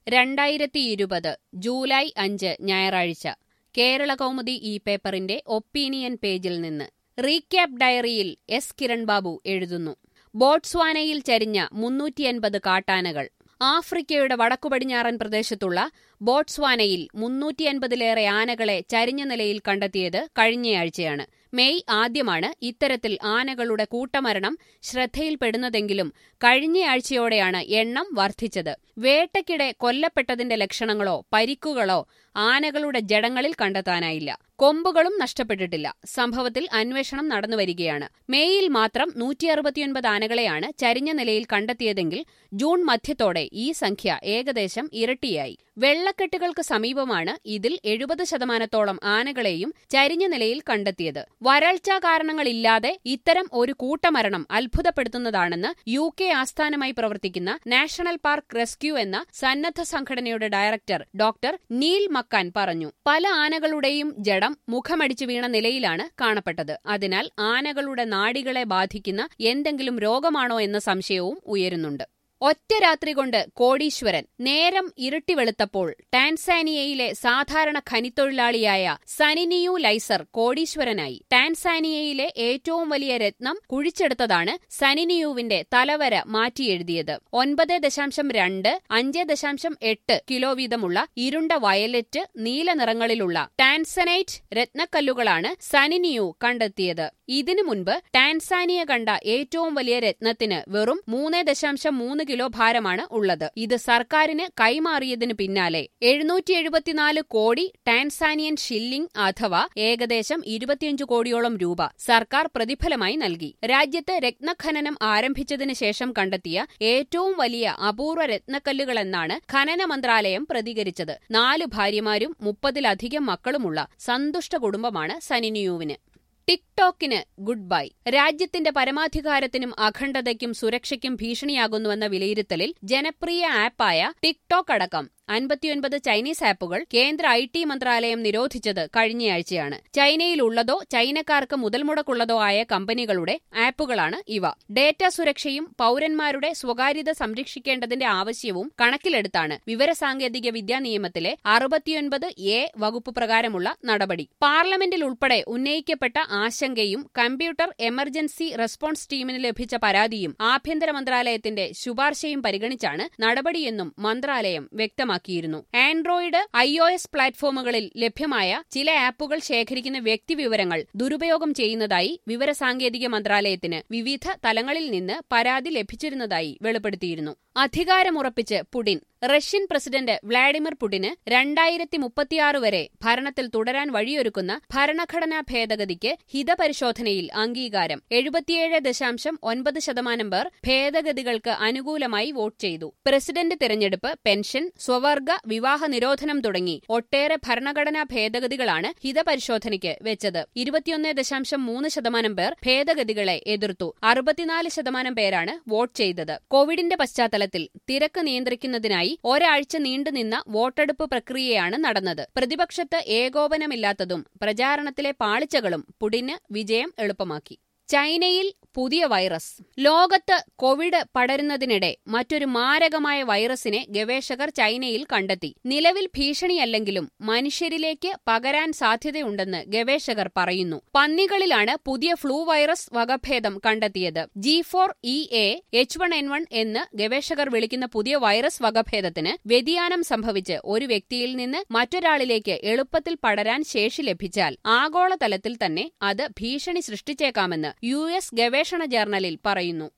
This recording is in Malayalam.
രണ്ടായിരത്തി ഇരുപത് ജൂലൈ അഞ്ച് ഞായറാഴ്ച കേരള കൗമുദി ഈ പേപ്പറിന്റെ ഒപ്പീനിയൻ പേജിൽ നിന്ന് റീക്യാപ്പ് ഡയറിയിൽ എസ് കിരൺ ബാബു എഴുതുന്നു ബോട്സ്വാനയിൽ ചരിഞ്ഞ മുന്നൂറ്റിയൻപത് കാട്ടാനകൾ ആഫ്രിക്കയുടെ വടക്കുപടിഞ്ഞാറൻ പ്രദേശത്തുള്ള ബോട്സ്വാനയിൽ മുന്നൂറ്റിയൻപതിലേറെ ആനകളെ ചരിഞ്ഞ നിലയിൽ കണ്ടെത്തിയത് കഴിഞ്ഞയാഴ്ചയാണ് മെയ് ആദ്യമാണ് ഇത്തരത്തിൽ ആനകളുടെ കൂട്ടമരണം ശ്രദ്ധയിൽപ്പെടുന്നതെങ്കിലും കഴിഞ്ഞയാഴ്ചയോടെയാണ് എണ്ണം വർദ്ധിച്ചത് വേട്ടയ്ക്കിടെ കൊല്ലപ്പെട്ടതിന്റെ ലക്ഷണങ്ങളോ പരിക്കുകളോ ആനകളുടെ ജഡങ്ങളിൽ കണ്ടെത്താനായില്ല കൊമ്പുകളും നഷ്ടപ്പെട്ടിട്ടില്ല സംഭവത്തിൽ അന്വേഷണം നടന്നുവരികയാണ് മേയിൽ മാത്രം നൂറ്റി അറുപത്തിയൊൻപത് ആനകളെയാണ് ചരിഞ്ഞ നിലയിൽ കണ്ടെത്തിയതെങ്കിൽ ജൂൺ മധ്യത്തോടെ ഈ സംഖ്യ ഏകദേശം ഇരട്ടിയായി വെള്ളക്കെട്ടുകൾക്ക് സമീപമാണ് ഇതിൽ എഴുപത് ശതമാനത്തോളം ആനകളെയും ചരിഞ്ഞ നിലയിൽ കണ്ടെത്തിയത് വരൾച്ചാ കാരണങ്ങളില്ലാതെ ഇത്തരം ഒരു കൂട്ടമരണം അത്ഭുതപ്പെടുത്തുന്നതാണെന്ന് യു കെ ആസ്ഥാനമായി പ്രവർത്തിക്കുന്ന നാഷണൽ പാർക്ക് റെസ്ക്യൂ എന്ന സന്നദ്ധ സംഘടനയുടെ ഡയറക്ടർ ഡോക്ടർ നീൽ മക്കാൻ പറഞ്ഞു പല ആനകളുടെയും ജഡം മുഖമടിച്ചു വീണ നിലയിലാണ് കാണപ്പെട്ടത് അതിനാൽ ആനകളുടെ നാഡികളെ ബാധിക്കുന്ന എന്തെങ്കിലും രോഗമാണോ എന്ന സംശയവും ഉയരുന്നുണ്ട് ഒറ്റ രാത്രി കൊണ്ട് കോടീശ്വരൻ നേരം ഇരുട്ടി വെളുത്തപ്പോൾ ടാൻസാനിയയിലെ സാധാരണ ഖനിത്തൊഴിലാളിയായ സനിനിയു ലൈസർ കോടീശ്വരനായി ടാൻസാനിയയിലെ ഏറ്റവും വലിയ രത്നം കുഴിച്ചെടുത്തതാണ് സനിനിയുവിന്റെ തലവര മാറ്റിയെഴുതിയത് ഒൻപത് ദശാംശം രണ്ട് അഞ്ച് ദശാംശം എട്ട് കിലോ വീതമുള്ള ഇരുണ്ട വയലറ്റ് നീല നിറങ്ങളിലുള്ള ടാൻസനൈറ്റ് രത്നക്കല്ലുകളാണ് സനിനിയു കണ്ടെത്തിയത് ഇതിനു മുൻപ് ടാൻസാനിയ കണ്ട ഏറ്റവും വലിയ രത്നത്തിന് വെറും മൂന്ന് ദശാംശം മൂന്ന് കിലോ ഭാരമാണ് ഉള്ളത് ഇത് സർക്കാരിന് കൈമാറിയതിനു പിന്നാലെ എഴുന്നൂറ്റി എഴുപത്തിനാല് കോടി ടാൻസാനിയൻ ഷില്ലിംഗ് അഥവാ ഏകദേശം ഇരുപത്തിയഞ്ച് കോടിയോളം രൂപ സർക്കാർ പ്രതിഫലമായി നൽകി രാജ്യത്ത് രത്നഖനനം ആരംഭിച്ചതിനു ശേഷം കണ്ടെത്തിയ ഏറ്റവും വലിയ അപൂർവ രത്നക്കല്ലുകളെന്നാണ് ഖനന മന്ത്രാലയം പ്രതികരിച്ചത് നാല് ഭാര്യമാരും മുപ്പതിലധികം മക്കളുമുള്ള സന്തുഷ്ട കുടുംബമാണ് സനിനിയുവിന് ടിക്ടോക്കിന് ഗുഡ് ബൈ രാജ്യത്തിന്റെ പരമാധികാരത്തിനും അഖണ്ഡതയ്ക്കും സുരക്ഷയ്ക്കും ഭീഷണിയാകുന്നുവെന്ന വിലയിരുത്തലിൽ ജനപ്രിയ ആപ്പായ ടിക്ടോക്ക് അടക്കം അൻപത്തിയൊൻപത് ചൈനീസ് ആപ്പുകൾ കേന്ദ്ര ഐ ടി മന്ത്രാലയം നിരോധിച്ചത് കഴിഞ്ഞയാഴ്ചയാണ് ചൈനയിലുള്ളതോ ചൈനക്കാർക്ക് മുതൽ മുടക്കുള്ളതോ ആയ കമ്പനികളുടെ ആപ്പുകളാണ് ഇവ ഡേറ്റ സുരക്ഷയും പൌരന്മാരുടെ സ്വകാര്യത സംരക്ഷിക്കേണ്ടതിന്റെ ആവശ്യവും കണക്കിലെടുത്താണ് വിവരസാങ്കേതിക വിദ്യാ നിയമത്തിലെ അറുപത്തിയൊൻപത് എ വകുപ്പ് പ്രകാരമുള്ള നടപടി പാർലമെന്റിൽ ഉൾപ്പെടെ ഉന്നയിക്കപ്പെട്ട ആശങ്കയും കമ്പ്യൂട്ടർ എമർജൻസി റെസ്പോൺസ് ടീമിന് ലഭിച്ച പരാതിയും ആഭ്യന്തര മന്ത്രാലയത്തിന്റെ ശുപാർശയും പരിഗണിച്ചാണ് നടപടിയെന്നും മന്ത്രാലയം വ്യക്തമാക്കിയിരുന്നു ആൻഡ്രോയിഡ് ഐ ഒ എസ് പ്ലാറ്റ്ഫോമുകളിൽ ലഭ്യമായ ചില ആപ്പുകൾ ശേഖരിക്കുന്ന വ്യക്തിവിവരങ്ങൾ ദുരുപയോഗം ചെയ്യുന്നതായി വിവരസാങ്കേതിക മന്ത്രാലയത്തിന് വിവിധ തലങ്ങളിൽ നിന്ന് പരാതി ലഭിച്ചിരുന്നതായി വെളിപ്പെടുത്തിയിരുന്നു അധികാരമുറപ്പിച്ച് പുടിൻ റഷ്യൻ പ്രസിഡന്റ് വ്ളാഡിമിർ പുടിന് രണ്ടായിരത്തി മുപ്പത്തിയാറ് വരെ ഭരണത്തിൽ തുടരാൻ വഴിയൊരുക്കുന്ന ഭരണഘടനാ ഭേദഗതിക്ക് ഹിതപരിശോധനയിൽ അംഗീകാരം എഴുപത്തിയേഴ് ദശാംശം ഒൻപത് ശതമാനം പേർ ഭേദഗതികൾക്ക് അനുകൂലമായി വോട്ട് ചെയ്തു പ്രസിഡന്റ് തിരഞ്ഞെടുപ്പ് പെൻഷൻ സ്വവർഗ വിവാഹ നിരോധനം തുടങ്ങി ഒട്ടേറെ ഭരണഘടനാ ഭേദഗതികളാണ് ഹിതപരിശോധനയ്ക്ക് വെച്ചത് ഇരുപത്തിയൊന്ന് ദശാംശം മൂന്ന് ശതമാനം പേർ ഭേദഗതികളെ എതിർത്തു അറുപത്തിനാല് ശതമാനം പേരാണ് വോട്ട് ചെയ്തത് കോവിഡിന്റെ പശ്ചാത്തലത്തിൽ തിരക്ക് നിയന്ത്രിക്കുന്നതിനായി ഒരാഴ്ച നീണ്ടുനിന്ന വോട്ടെടുപ്പ് പ്രക്രിയയാണ് നടന്നത് പ്രതിപക്ഷത്ത് ഏകോപനമില്ലാത്തതും പ്രചാരണത്തിലെ പാളിച്ചകളും പുടിന് വിജയം എളുപ്പമാക്കി ചൈനയിൽ പുതിയ വൈറസ് ലോകത്ത് കോവിഡ് പടരുന്നതിനിടെ മറ്റൊരു മാരകമായ വൈറസിനെ ഗവേഷകർ ചൈനയിൽ കണ്ടെത്തി നിലവിൽ ഭീഷണിയല്ലെങ്കിലും മനുഷ്യരിലേക്ക് പകരാൻ സാധ്യതയുണ്ടെന്ന് ഗവേഷകർ പറയുന്നു പന്നികളിലാണ് പുതിയ ഫ്ലൂ വൈറസ് വകഭേദം കണ്ടെത്തിയത് G four E A H one N one എന്ന് ഗവേഷകർ വിളിക്കുന്ന പുതിയ വൈറസ് വകഭേദത്തിന് വ്യതിയാനം സംഭവിച്ച് ഒരു വ്യക്തിയിൽ നിന്ന് മറ്റൊരാളിലേക്ക് എളുപ്പത്തിൽ പടരാൻ ശേഷി ലഭിച്ചാൽ ആഗോളതലത്തിൽ തന്നെ അത് ഭീഷണി സൃഷ്ടിച്ചേക്കാമെന്ന് യു എസ് ഗവേഷണ ജേർണലിൽ പറയുന്നു